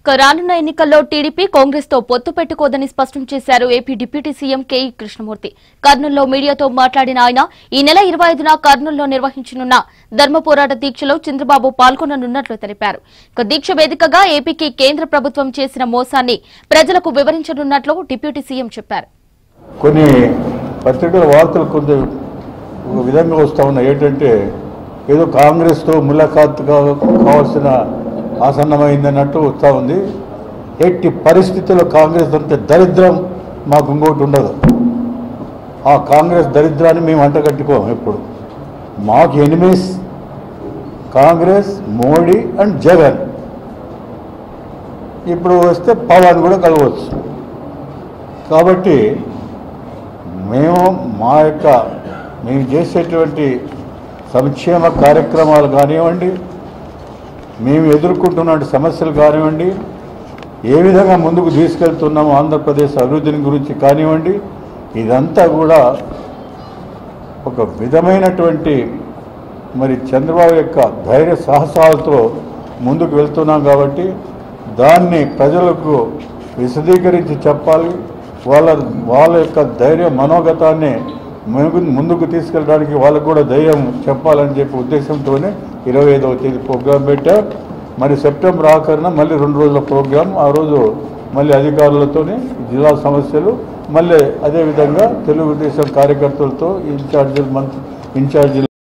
ఇక రానున్న ఎన్నికల్లో టీడీపీ కాంగ్రెస్ తో పొత్తు పెట్టుకోదని స్పష్టం చేశారు AP deputy CM KE Krishnamurthy కర్నూలులో మీడియాతో మాట్లాడిన ఆయన ఈ నెల ఇరవై ఐదున కర్నూలులో నిర్వహించనున్న ధర్మ పోరాట దీక్షలో చంద్రబాబు పాల్గొననున్నట్లు తెలిపారు ఇక దీక్ష వేదికగా ఏపీకి కేంద్ర ప్రభుత్వం చేసిన మోసాన్ని ప్రజలకు వివరించనున్నట్లు డిప్యూటీ సీఎం చెప్పారు కొన్ని పత్రికల వార్తలు కొంత ఒక విధంగా వస్తూ ఉన్నాయి ఏంటంటే ఏదో కాంగ్రెస్తో ములాఖాత్ కా- కావాల్సిన ఆసన్నమైందన్నట్టు వస్తూ ఉంది ఎట్టి పరిస్థితుల్లో కాంగ్రెస్ అంత దరిద్రం మాకు ఇంకోటి ఉండదు ఆ కాంగ్రెస్ దరిద్రాన్ని మేము అంటగట్టుకోం ఎప్పుడు మాకు ఎనిమిస్ కాంగ్రెస్ మోడీ అండ్ జగన్ ఇప్పుడు వస్తే పవన్ కూడా కలవచ్చు కాబట్టి మేము మా యొక్క మేము చేసేటువంటి సంక్షేమ కార్యక్రమాలు కానివ్వండి మేము ఎదుర్కొంటున్న సమస్యలు కానివ్వండి ఏ విధంగా ముందుకు తీసుకెళ్తున్నాము ఆంధ్రప్రదేశ్ అభివృద్ధిని గురించి కానివ్వండి ఇదంతా కూడా ఒక విధమైనటువంటి మరి చంద్రబాబు యొక్క ధైర్య సాహసాలతో ముందుకు వెళ్తున్నాం కాబట్టి దాన్ని ప్రజలకు విశదీకరించి చెప్పాలి వాళ్ళ వాళ్ళ యొక్క ధైర్య మనోగతాన్ని ముందుకు ముందుకు తీసుకెళ్ళడానికి వాళ్ళకు కూడా ధైర్యం చెప్పాలని చెప్పి ఉద్దేశంతోనే ఇరవై ఐదవ తేదీ ప్రోగ్రాం పెట్టాం మరి సెప్టెంబర్ ఆఖరిన మళ్ళీ రెండు రోజుల ప్రోగ్రాం ఆ రోజు మళ్ళీ అధికారులతోని జిల్లా సమస్యలు మళ్ళీ అదేవిధంగా తెలుగుదేశం కార్యకర్తలతో ఇన్ఛార్జీలు మంత్రి ఇన్ఛార్జీలు